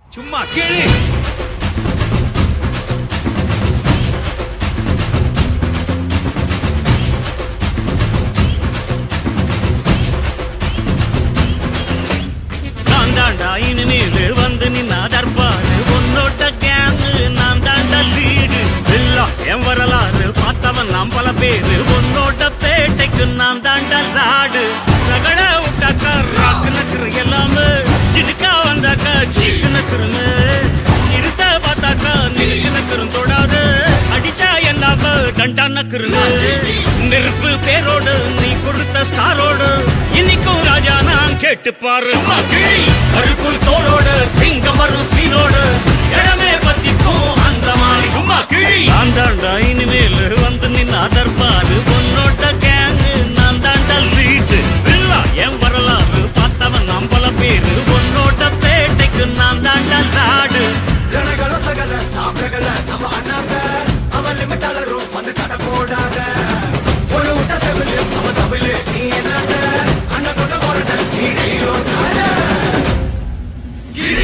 சும்மா கேளு நான் தாண்டா இனிமேல் வந்து நின்னா தர்பாரு உன்னோட்ட கேங்கு நான் தாண்டா லீடு எல்லாம் என் வரலாறு பார்த்தவன் நாம் பல பேரு உன்னோட்ட பேட்டைக்கு நான் தாண்டா லாடு ரகட விட்டாக்கா ராக்கு நக்குரு எல்லாமே சிடுக்கா வந்தாக்கா சீக்கு நக்குருன்னு இருத்த பார்த்தாக்கா நிறுக்கு நக்குரும் தொடாது அடிச்சா என்னாவ கண்டா நக்குருன்னு நெருப்பு பேரோடு நீ கொடுத்த ஸ்டாரோடு இன்னைக்கும் ராஜா நான் கேட்டு பாரு கருப்புள் தோளோடு சிங்கம் வரும் சீனோடு இடமே பத்திக்கும் அந்த மாதிரி சும்மா கிழி நான் தாண்டா இனிமேல் வந்து நின்னா தர்பாரு பொன்னோட்ட கேங்கு நான் தாண்டா லீட்டு இல்லா என் வரலாறு பார்த்தவன் நாம் பல பேரு பொன்னோட்ட பேட்டைக்கு நான் தாண்டா லாடு ஜனகள சகல சாப்பிடகள நம்ம அண்ணாங்க அவன் லிமிட் அலரும் வந்து கடை போடாத ஒரு விட்ட செவிலு அவன் தவிலு நீ என்னங்க அண்ணன் கொண்ட போறத நீ ரயிலோ கிரி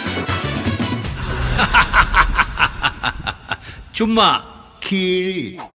சும்மா கீழ்